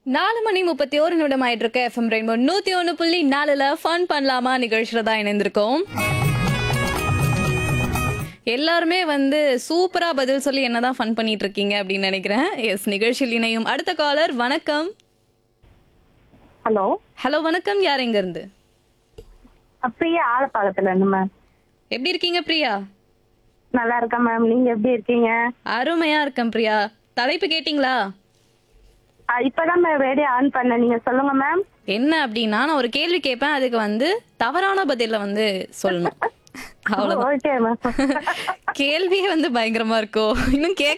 நாலு மணி முப்பத்தி ஒரு நிமிடம் ஆயிட்டு இருக்க எஃப்எம் ரெயின்போ நூத்தி ஒண்ணு புள்ளி நாலுல ஃபன் பண்ணலாமா நிகழ்ச்சியில தான் இணைந்திருக்கோம் எல்லாருமே வந்து சூப்பரா பதில் சொல்லி என்னதான் ஃபன் பண்ணிட்டு இருக்கீங்க அப்படின்னு நினைக்கிறேன் எஸ் நிகழ்ச்சியில் இணையும் அடுத்த காலர் வணக்கம் ஹலோ ஹலோ வணக்கம் யார் எங்க இருந்து பிரியா ஆலப்பாக்கத்துல இருந்து மேம் எப்படி இருக்கீங்க பிரியா நல்லா இருக்கேன் மேம் நீங்க எப்படி இருக்கீங்க அருமையா இருக்கேன் பிரியா தலைப்பு கேட்டிங்களா ஆ, இப்பதான் மேம் ரேடியோ ஆன் பண்ணேன் நீங்க சொல்லுங்க மேம் என்ன அப்படின்னா நான் ஒரு கேள்வி கேட்பேன் அதுக்கு வந்து தவறான பதில வந்து சொல்லணும் அவ்வளவுதான் ஓகே மேம் கேள்வியே வந்து பயங்கரமா இருக்கோ இன்னும் கேட்க